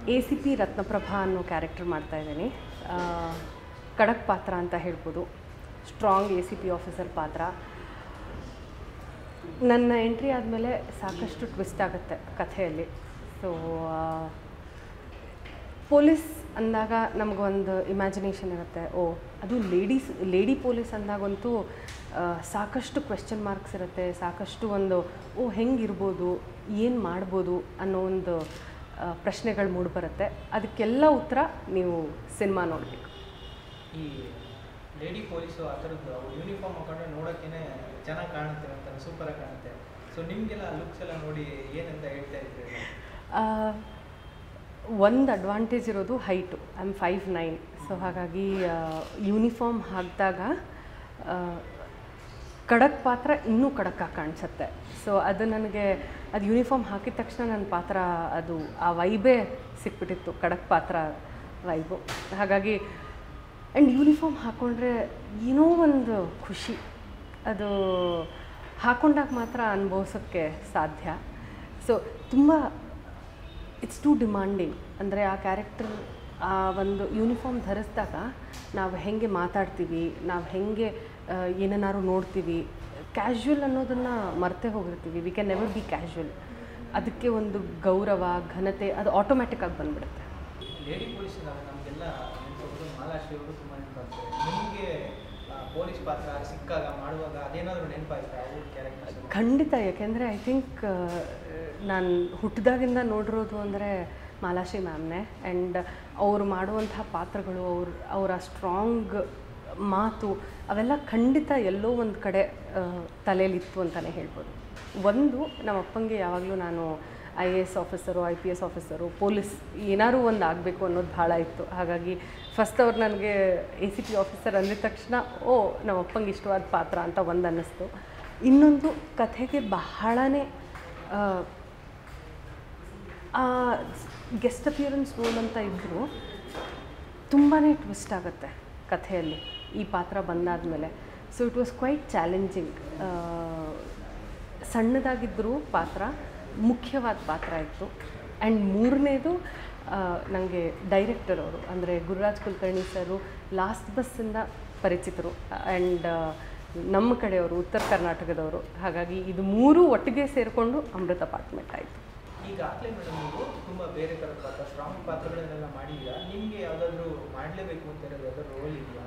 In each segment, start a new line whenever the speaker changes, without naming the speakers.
A C P Ratnaprabha ಅನ್ನೋ character ಮಾಡ್ತಾ ಇದ್ದೀನಿ ಖಡಕ್ ಪಾತ್ರ ಅಂತ ಹೇಳ್ಬೋದು strong A C P officer ಪಾತ್ರ ನನ್ನ ಎಂಟ್ರಿ ಆದಮೇಲೆ ಸಾಕಷ್ಟು ಟ್ವಿಸ್ಟ್ ಆಗುತ್ತೆ ಕಥೆಯಲ್ಲಿ ಸೊ ಪೊಲೀಸ್ ಅಂದಾಗ ನಮಗೊಂದು ಇಮ್ಯಾಜಿನೇಷನ್ ಇರುತ್ತೆ ಓ ಅದು ಲೇಡೀಸ್ ಲೇಡಿ ಪೊಲೀಸ್ ಅಂದಾಗಂತೂ ಆ, ಸಾಕಷ್ಟು ಕ್ವೆಶ್ಚನ್ ಮಾರ್ಕ್ಸ್ ಇರುತ್ತೆ ಸಾಕಷ್ಟು ಒಂದು ಓ ಹೆಂಗಿರ್ಬೋದು ಏನು ಮಾಡ್ಬೋದು ಅನ್ನೋ ಒಂದು ಆ, ಪ್ರಶ್ನೆಗಳು ಮೂಡಿಬರುತ್ತೆ ಅದಕ್ಕೆಲ್ಲ ಉತ್ತರ ನೀವು ಸಿನಿಮಾ ನೋಡಬೇಕು
ಈ ಲೇಡಿ ಪೊಲೀಸು ಆ ಥರದ್ದು ಅವ್ರು ಯೂನಿಫಾರ್ಮ್ ಹಾಕೊಂಡ್ರೆ ನೋಡೋಕ್ಕೇ ಚೆನ್ನಾಗಿ ಕಾಣುತ್ತೆ ಅಂತಾರೆ ಸೂಪರಾಗಿ ಕಾಣುತ್ತೆ ಸೊ ನಿಮಗೆಲ್ಲ ಲುಕ್ಸ್ ಎಲ್ಲ ನೋಡಿ ಏನಂತ ಹೇಳ್ತಾ ಇದ್ರಿ
ಒಂದು ಅಡ್ವಾಂಟೇಜ್ ಇರೋದು height I am five nine so ಹಾಗಾಗಿ ಯೂನಿಫಾರ್ಮ್ ಹಾಕಿದಾಗ ಖಡಕ್ ಪಾತ್ರ ಇನ್ನೂ ಖಡಕ್ಕಾಗಿ ಕಾಣಿಸುತ್ತೆ ಸೊ ಅದು ನನಗೆ ಅದು ಯೂನಿಫಾರ್ಮ್ ಹಾಕಿದ ತಕ್ಷಣ ನನ್ನ ಪಾತ್ರ ಅದು ಆ ವೈಬೇ ಸಿಕ್ಬಿಟ್ಟಿತ್ತು ಖಡಕ್ ಪಾತ್ರ ವೈಬು ಹಾಗಾಗಿ ಆ್ಯಂಡ್ ಯೂನಿಫಾರ್ಮ್ ಹಾಕ್ಕೊಂಡ್ರೆ ಏನೋ ಒಂದು ಖುಷಿ ಅದು ಹಾಕೊಂಡಾಗ ಮಾತ್ರ ಅನುಭವಿಸೋಕ್ಕೆ ಸಾಧ್ಯ ಸೊ ತುಂಬ ಇಟ್ಸ್ ಟು ಡಿಮಾಂಡಿಂಗ್ ಅಂದರೆ ಆ ಕ್ಯಾರೆಕ್ಟರ್ ಆ ಒಂದು ಯೂನಿಫಾರ್ಮ್ ಧರಿಸಿದಾಗ ನಾವು ಹೇಗೆ ಮಾತಾಡ್ತೀವಿ ನಾವು ಹೇಗೆ ಏನನ್ನಾರು ನೋಡ್ತೀವಿ ಕ್ಯಾಶುವಲ್ ಅನ್ನೋದನ್ನು ಮರ್ತೇ ಹೋಗಿರ್ತೀವಿ we can never be casual ಅದಕ್ಕೆ ಒಂದು ಗೌರವ ಘನತೆ ಅದು ಆಟೋಮ್ಯಾಟಿಕ್ ಆಗಿ ಬಂದ್ಬಿಡುತ್ತೆ
ಲೇಡಿ ಪೊಲೀಸ್ ನಮಗೆಲ್ಲ ನೆನಪೋದು ಮಾಲಾಶ್ರೀ ಅವರು ತುಂಬ ನೆನಪಾಗ್ತಾರೆ ನಿಮಗೆ ಪೊಲೀಸ್ ಪಾತ್ರ ಸಿಕ್ಕಾಗ ಮಾಡುವಾಗ ಅದೇನಾದರೂ ನೆನಪಾಯ್ತಾ ಅವ್ರ ಕ್ಯಾರೆಕ್ಟರ್ಸ್
ಖಂಡಿತ ಯಾಕೆಂದರೆ ಐ ಥಿಂಕ್ ನಾನು ಹುಟ್ಟಿದಾಗಿಂದ ನೋಡಿರೋದು ಅಂದರೆ ಮಾಲಾಶ್ರೀ ಮ್ಯಾಮ್ನೇ ಆ್ಯಂಡ್ ಅವ್ರು ಮಾಡುವಂಥ ಪಾತ್ರಗಳು ಅವ್ರ ಅವರ ಸ್ಟ್ರಾಂಗ್ ಮಾತು ಅವೆಲ್ಲ ಖಂಡಿತ ಎಲ್ಲೋ ಒಂದು ಕಡೆ ತಲೆಯಲ್ಲಿತ್ತು ಅಂತಲೇ ಹೇಳ್ಬೋದು ಒಂದು ನಮ್ಮ ಅಪ್ಪಂಗೆ ಯಾವಾಗಲೂ ನಾನು I A S officer I P S officer police ಏನಾದ್ರು ಒಂದು ಆಗಬೇಕು ಅನ್ನೋದು ಭಾಳ ಇತ್ತು ಹಾಗಾಗಿ ಫಸ್ಟ್ ಅವ್ರು ನನಗೆ ಎ ಸಿ ಪಿ ಆಫೀಸರ್ ಅಂದಿದ ತಕ್ಷಣ ಓ ನಮ್ಮ ಅಪ್ಪಂಗೆ ಇಷ್ಟವಾದ ಪಾತ್ರ ಅಂತ ಒಂದು ಅನ್ನಿಸ್ತು ಇನ್ನೊಂದು ಕಥೆಗೆ ಬಹಳನೇ ಗೆಸ್ಟ್ ಅಪಿಯರೆನ್ಸ್ ರೋಲ್ ಅಂತ ಇದ್ದರೂ ತುಂಬಾ ಟ್ವಿಸ್ಟ್ ಆಗುತ್ತೆ ಕಥೆಯಲ್ಲಿ ಈ ಪಾತ್ರ ಬಂದಾದಮೇಲೆ so it was quite challenging ಸಣ್ಣದಾಗಿದ್ದರೂ ಪಾತ್ರ ಮುಖ್ಯವಾದ ಪಾತ್ರ ಇತ್ತು ಆ್ಯಂಡ್ ಮೂರನೇದು ನನಗೆ ಡೈರೆಕ್ಟರ್ ಅವರು ಅಂದರೆ ಗುರುರಾಜ್ ಕುಲಕರ್ಣಿ ಸರು ಲಾಸ್ಟ್ ಬಸ್ಸಿಂದ ಪರಿಚಿತರು ಆ್ಯಂಡ್ ನಮ್ಮ ಕಡೆಯವರು ಉತ್ತರ ಕರ್ನಾಟಕದವರು ಹಾಗಾಗಿ ಇದು ಮೂರೂ ಒಟ್ಟಿಗೆ ಸೇರಿಕೊಂಡು ಅಮೃತ ಅಪಾರ್ಟ್ಮೆಂಟ್ ಆಯಿತು
ಈಗಾಗಲೇ ಮೇಡಮ್ ನೀವು ತುಂಬ ಬೇರೆ ಥರದ ಪಾತ್ರ ಸ್ಟ್ರಾಂಗ್ ಪಾತ್ರಗಳನ್ನೆಲ್ಲ ಮಾಡಿದ್ದೀರಾ ನಿಮಗೆ ಯಾವುದಾದ್ರೂ ಮಾಡಲೇಬೇಕು ಅಂತ ಇರೋದು ಯಾವ್ದಾದ್ರು ರೋಲ್ ಇದೆಯಾ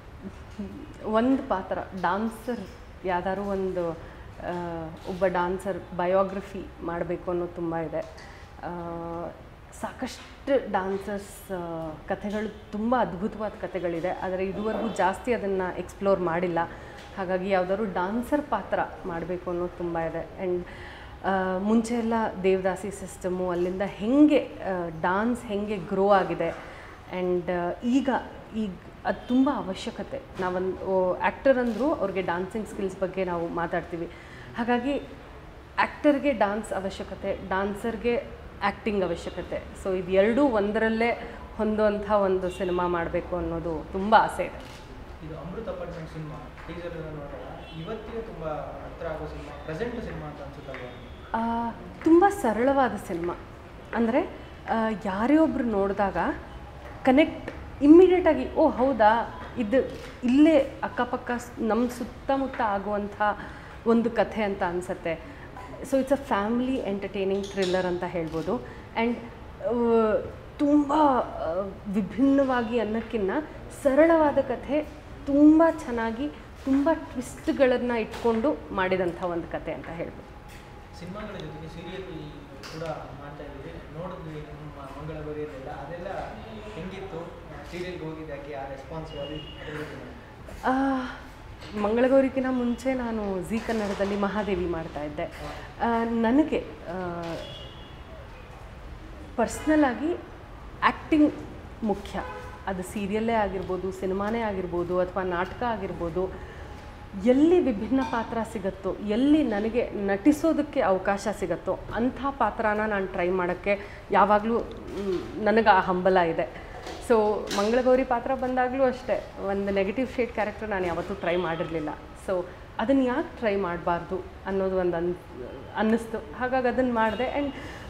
ಒಂದು ಪಾತ್ರ ಡಾನ್ಸರ್ ಯಾವ್ದಾದ್ರು ಒಂದು ಆ, ಒಬ್ಬ ಡಾನ್ಸರ್ ಬಯೋಗ್ರಫಿ ಮಾಡಬೇಕು ಅನ್ನೋದು ತುಂಬ ಇದೆ ಆ, ಸಾಕಷ್ಟು ಡಾನ್ಸರ್ಸ್ ಕಥೆಗಳು ತುಂಬ ಅದ್ಭುತವಾದ ಕಥೆಗಳಿದೆ ಆದರೆ ಇದುವರೆಗೂ ಜಾಸ್ತಿ ಅದನ್ನು ಎಕ್ಸ್ಪ್ಲೋರ್ ಮಾಡಿಲ್ಲ ಹಾಗಾಗಿ ಯಾವುದಾದ್ರು ಡಾನ್ಸರ್ ಪಾತ್ರ ಮಾಡಬೇಕು ಅನ್ನೋದು ತುಂಬ ಇದೆ ಆ್ಯಂಡ್ ಮುಂಚೆ ಎಲ್ಲ ದೇವದಾಸಿ ಸಿಸ್ಟಮು ಅಲ್ಲಿಂದ ಹೇಗೆ ಡಾನ್ಸ್ ಹೇಗೆ ಗ್ರೋ ಆಗಿದೆ ಆ್ಯಂಡ್ ಈಗ ಈಗ ಅದು ತುಂಬ ಅವಶ್ಯಕತೆ ನಾವೊಂದು ಆ್ಯಕ್ಟರ್ ಅಂದರೂ ಅವ್ರಿಗೆ ಡಾನ್ಸಿಂಗ್ ಸ್ಕಿಲ್ಸ್ ಬಗ್ಗೆ ನಾವು ಮಾತಾಡ್ತೀವಿ ಹಾಗಾಗಿ ಆ್ಯಕ್ಟರ್ಗೆ ಡಾನ್ಸ್ ಅವಶ್ಯಕತೆ ಡಾನ್ಸರ್ಗೆ ಆ್ಯಕ್ಟಿಂಗ್ ಅವಶ್ಯಕತೆ ಸೊ ಇದು ಎರಡೂ ಒಂದರಲ್ಲೇ ಹೊಂದುವಂಥ ಒಂದು ಸಿನಿಮಾ ಮಾಡಬೇಕು ಅನ್ನೋದು ತುಂಬ ಆಸೆ ಇದೆ
ಇದು ಅಮೃತ್ ಅಪಾರ್ಟ್ಮೆಂಟ್ ಸಿನಿಮಾ ಟೀಸರ್ ನೋಡಿದಾಗ ಇವತ್ತಿಗೆ ತುಂಬ ಹತ್ರ ಆಗೋ ಸಿನಿಮಾ ಪ್ರೆಸೆಂಟ್ ಸಿನಿಮಾ ಅಂತ ಅನ್ಸುತ್ತಲ್ವಾ
ತುಂಬ ಸರಳವಾದ ಸಿನಿಮಾ ಅಂದರೆ ಯಾರೇ ಒಬ್ರು ನೋಡಿದಾಗ ಕನೆಕ್ಟ್ ಇಮ್ಮಿಡಿಯೇಟಾಗಿ ಓ ಹೌದಾ ಇದು ಇಲ್ಲೇ ಅಕ್ಕಪಕ್ಕ ಸ್- ನಮ್ಮ ಸುತ್ತಮುತ್ತ ಆಗುವಂಥ ಒಂದು ಕಥೆ ಅಂತ ಅನಿಸುತ್ತೆ so it's a family entertaining thriller ಅಂತ ಹೇಳ್ಬೋದು ಆ್ಯಂಡ್ ತುಂಬ ವಿಭಿನ್ನವಾಗಿ ಅನ್ನೋಕ್ಕಿಂತ ಸರಳವಾದ ಕಥೆ ತುಂಬ ಚೆನ್ನಾಗಿ ತುಂಬ ಟ್ವಿಸ್ಟ್ಗಳನ್ನು ಇಟ್ಕೊಂಡು ಮಾಡಿದಂಥ ಒಂದು ಕತೆ ಅಂತ ಹೇಳ್ಬೋದು
ಸಿನಿಮಾಗಳ ಜೊತೆಗೆ ಸೀರಿಯಲ್ ಕೂಡ ಮಾಡ್ತಾ ಇದ್ದೀವಿ ನೋಡಿದ್ವಿ ನಮ್ಮ ಮಂಗಳಗೌರಿಯಲ್ಲೆಲ್ಲ ಅದೆಲ್ಲ ಹೆಂಗಿತ್ತು ಸೀರಿಯಲ್ಗೆ ಹೋಗಿದ್ದು ಯಾಕೆ ಆ ರೆಸ್ಪಾನ್ಸ್ ಅದು ಅದ್ರ ಬಗ್ಗೆ ಹೇಳಿ.
ಆ, ಮಂಗಳಗೌರಿಗಿನ ಮುಂಚೆ ನಾನು ಜಿ ಕನ್ನಡದಲ್ಲಿ ಮಹಾದೇವಿ ಮಾಡ್ತಾ ಇದ್ದೆ ಆ, ನನಗೆ ಪರ್ಸ್ನಲ್ ಆಗಿ ಆ್ಯಕ್ಟಿಂಗ್ ಮುಖ್ಯ ಅದು ಸೀರಿಯಲ್ಲೇ ಆಗಿರ್ಬೋದು ಸಿನಿಮಾನೇ ಆಗಿರ್ಬೋದು ಅಥವಾ ನಾಟಕ ಆಗಿರ್ಬೋದು ಎಲ್ಲಿ ವಿಭಿನ್ನ ಪಾತ್ರ ಸಿಗುತ್ತೋ ಎಲ್ಲಿ ನನಗೆ ನಟಿಸೋದಕ್ಕೆ ಅವಕಾಶ ಸಿಗುತ್ತೋ ಅಂಥ ಪಾತ್ರನ ನಾನು ಟ್ರೈ ಮಾಡೋಕ್ಕೆ ಯಾವಾಗಲೂ ನನಗೆ ಆ ಹಂಬಲ ಇದೆ ಸೊ ಮಂಗಳಗೌರಿ ಪಾತ್ರ ಬಂದಾಗಲೂ ಅಷ್ಟೇ ಒಂದು ನೆಗೆಟಿವ್ ಶೇಡ್ ಕ್ಯಾರೆಕ್ಟರ್ ನಾನು ಯಾವತ್ತೂ ಟ್ರೈ ಮಾಡಿರಲಿಲ್ಲ ಸೊ ಅದನ್ನು ಯಾಕೆ ಟ್ರೈ ಮಾಡಬಾರ್ದು ಅನ್ನೋದು ಒಂದು ಅನ್ ಅನ್ನಿಸ್ತು ಹಾಗಾಗಿ ಅದನ್ನು ಮಾಡಿದೆ ಆ್ಯಂಡ್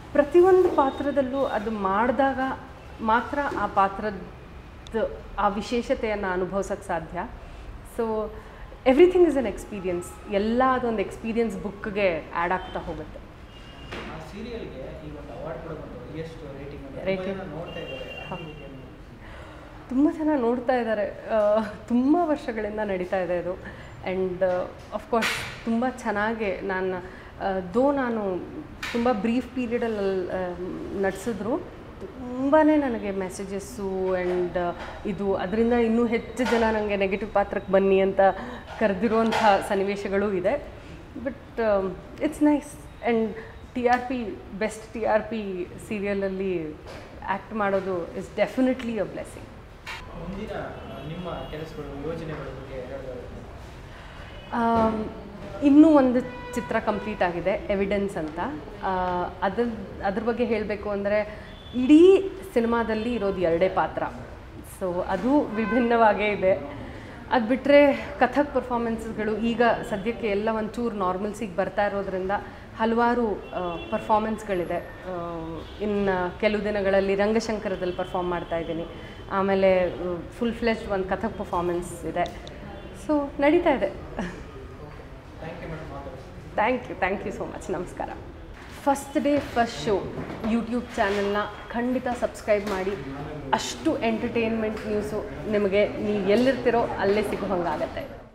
ಪ್ರತಿಯೊಂದು ಪಾತ್ರದಲ್ಲೂ ಅದು ಮಾಡಿದಾಗ ಮಾತ್ರ ಆ ಪಾತ್ರದ ಆ ವಿಶೇಷತೆಯನ್ನು ಅನುಭವಿಸೋಕ್ಕೆ ಸಾಧ್ಯ so everything is an experience ಎಲ್ಲ ಅದೊಂದು ಎಕ್ಸ್ಪೀರಿಯನ್ಸ್ ಬುಕ್ಗೆ ಆ್ಯಡ್ ಆಗ್ತಾ ಹೋಗುತ್ತೆ
ಆ ಸೀರಿಯಲ್ಗೆ ಈ ಒಂದು ಅವಾರ್ಡ್ ಕೂಡ ಬಂತು ಎಷ್ಟು ರೇಟಿಂಗ್
Rating.
ನೋಡ್ತಾ ಇದ್ದಾರೆ
ಹೌದು. ತುಂಬ ಜನ ನೋಡ್ತಾ ಇದ್ದಾರೆ ತುಂಬ ವರ್ಷಗಳಿಂದ ನಡೀತಾ ಇದೆ ಇದು ಆ್ಯಂಡ್ ಅಫ್ಕೋರ್ಸ್ ತುಂಬ ಚೆನ್ನಾಗಿ ನಾನು ದೋ ನಾನು ತುಂಬ ಬ್ರೀಫ್ ಪೀರಿಯಡಲ್ಲಿ ನಡೆಸಿದ್ರು ತುಂಬಾ ನನಗೆ ಮೆಸೇಜಸ್ಸು ಆ್ಯಂಡ್ ಇದು ಅದರಿಂದ ಇನ್ನೂ ಹೆಚ್ಚು ಜನ ನನಗೆ ನೆಗೆಟಿವ್ ಪಾತ್ರಕ್ಕೆ ಬನ್ನಿ ಅಂತ ಕರೆದಿರುವಂಥ ಸನ್ನಿವೇಶಗಳೂ ಇದೆ but it's nice and T R P best T R P ಸೀರಿಯಲಲ್ಲಿ ಆ್ಯಕ್ಟ್ ಮಾಡೋದು ಇಸ್ ಡೆಫಿನೆಟ್ಲಿ ಅ ಬ್ಲೆಸ್ಸಿಂಗ್
ಮುಂದಿನ ಆ, ನಿಮ್ಮ ಕೆಲಸಗಳು ಯೋಜನೆಗಳ ಬಗ್ಗೆ ಹೇಳೋದಾದ್ರೆ
ಆಮ್, ಇನ್ನೂ ಒಂದು ಚಿತ್ರ ಕಂಪ್ಲೀಟ್ ಆಗಿದೆ ಎವಿಡೆನ್ಸ್ ಅಂತ ಆ, ಅದ್ರ ಅದ್ರ ಬಗ್ಗೆ ಹೇಳಬೇಕು ಅಂದರೆ ಇಡೀ ಸಿನಿಮಾದಲ್ಲಿ ಇರೋದು ಎರಡೇ ಪಾತ್ರ ಸೊ ಅದು ವಿಭಿನ್ನವಾಗೇ ಇದೆ ಅದು ಬಿಟ್ಟರೆ ಕಥಕ್ ಪರ್ಫಾಮೆನ್ಸ್ಗಳು ಈಗ ಸದ್ಯಕ್ಕೆ ಎಲ್ಲ ಒಂಚೂರು ನಾರ್ಮಲ್ಸಿಗೆ ಬರ್ತಾ ಇರೋದ್ರಿಂದ ಹಲವಾರು ಪರ್ಫಾಮೆನ್ಸ್ಗಳಿದೆ ಇನ್ನು ಕೆಲವು ದಿನಗಳಲ್ಲಿ ರಂಗಶಂಕರದಲ್ಲಿ ಪರ್ಫಾರ್ಮ್ ಮಾಡ್ತಾ ಇದ್ದೀನಿ ಆಮೇಲೆ ಫುಲ್ ಫ್ಲೆಶ್ ಒಂದು ಕಥಕ್ ಪರ್ಫಾಮೆನ್ಸ್ ಇದೆ ಸೊ ನಡೀತಾ ಇದೆ
ಥ್ಯಾಂಕ್ ಯು ಮೇಡಮ್ ಮಾತಾಡಿ
thank you thank you so much ನಮಸ್ಕಾರ first day first show YouTube ಚಾನಲ್ನ ಖಂಡಿತ ಸಬ್ಸ್ಕ್ರೈಬ್ ಮಾಡಿ ಅಷ್ಟು ಎಂಟರ್ಟೈನ್ಮೆಂಟ್ ನ್ಯೂಸು ನಿಮಗೆ ನೀವು ಎಲ್ಲಿರ್ತೀರೋ ಅಲ್ಲೇ ಸಿಗೋ ಹಂಗಾಗತ್ತೆ